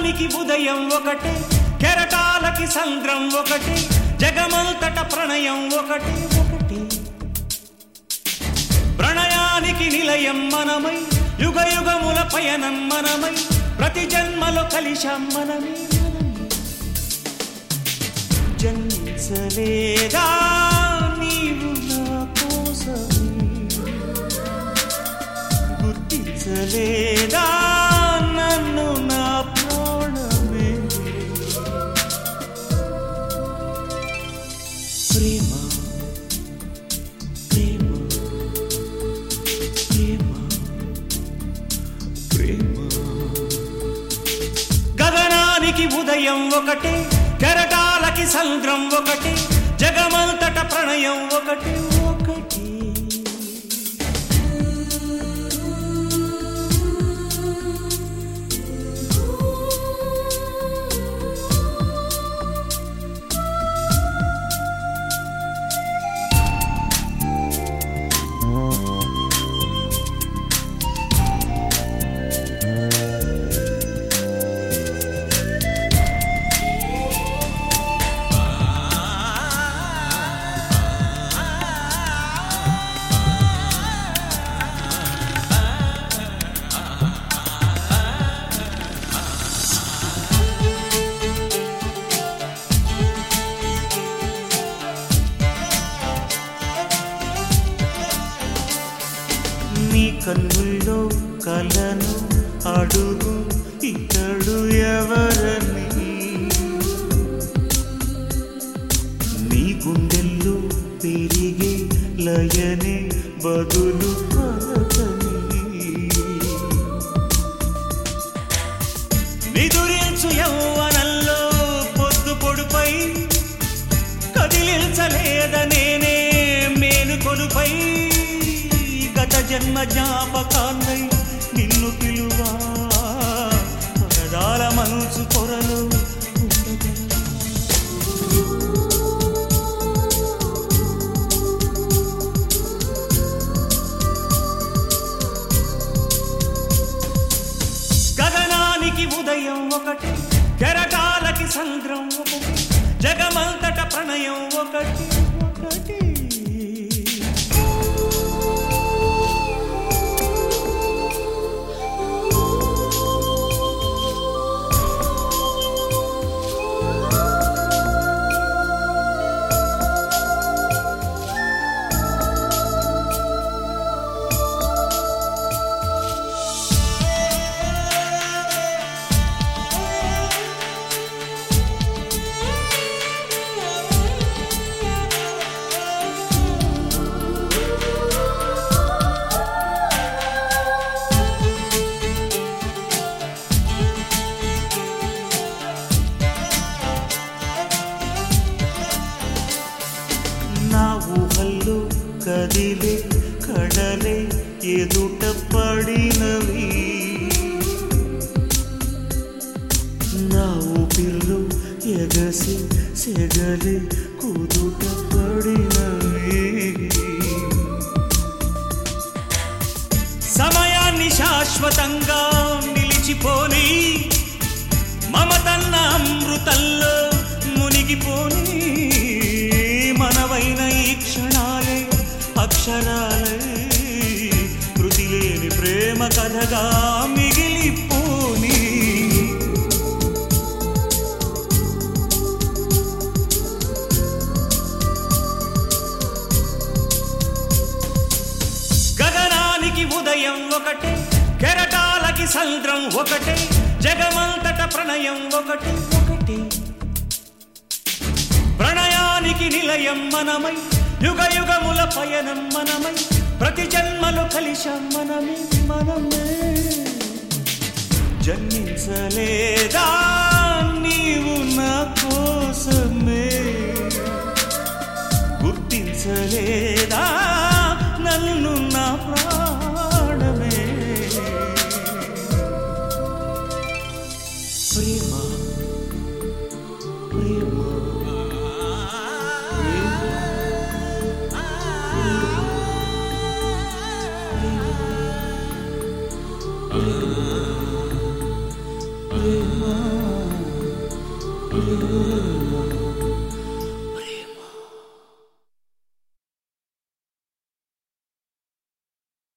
గగనానికి ఉదయం ఒకటే కెరటాలకి సంద్రం ఒకటే జగమంతట ప్రణయం ఒకటే ఒకటే ప్రణయానికి నిలయం మనమై యుగ యుగముల పయనం మనమై ప్రతి జన్మలో కలిశాం మనమే మనమే. జన్మించలేదా నీవు నా కోసమే గుర్తించలేదా నన్ను నా ప్రాణమే ప్రేమ ప్రేమ ప్రేమ ప్రేమ గగనానికి ఉదయం ఒకటే కెరటాలకి సంద్రం ఒకటే జగమంతట ప్రణయం ఒకటే ఒకటి నీ కన్నుల్లో కలను అడుగు ఇతడు ఎవరని నీ గుండెల్లో పెరిగే లయనే బదులు పలకని నిదురించు యౌవనంలో పొద్దు పొడుపై కదిలించలేద నేనే మేలు కొలుపై గత జన్మ జ్ఞాపకాన్నై నిన్ను పిలువా పగడాల మనసు పొరలు ఉండగలవా? గగనానికి ఉదయం ఒకటి కెరటాలకి సంద్రం ఒకటి జగమంతట ప్రణయం ఒకటి ఒకటి నా ఊహల్లో కదిలే కడలే ఎదుట పడినవి నా ఊపిరిలో ఎగసి సెగలే కుదుట పడినవి సమయాన్ని శాశ్వతంగా నిలిచిపోని మమతన్న అమృతంలో మునిగిపోని మనవైన ఈ క్షణాలే అక్షరాలే కృతి లేని ప్రేమ కథగా మిగిలిపోని గగనానికి ఉదయం ఒకటే కెరటాలకి సంద్రం ఒకటే జగమంతట ప్రణయం ఒకటి ఒకటి ప్రణయానికి నిలయం మనమై యుగ యుగముల పయనం మనమై ప్రతి జన్మలో కలిశాం మనమే మనమే జన్మించలేదా నీవు నా కోసమే గుర్తించలేదా నన్ను నా ప్రాణమే ప్రేమ ప్రేమ ప్రేమ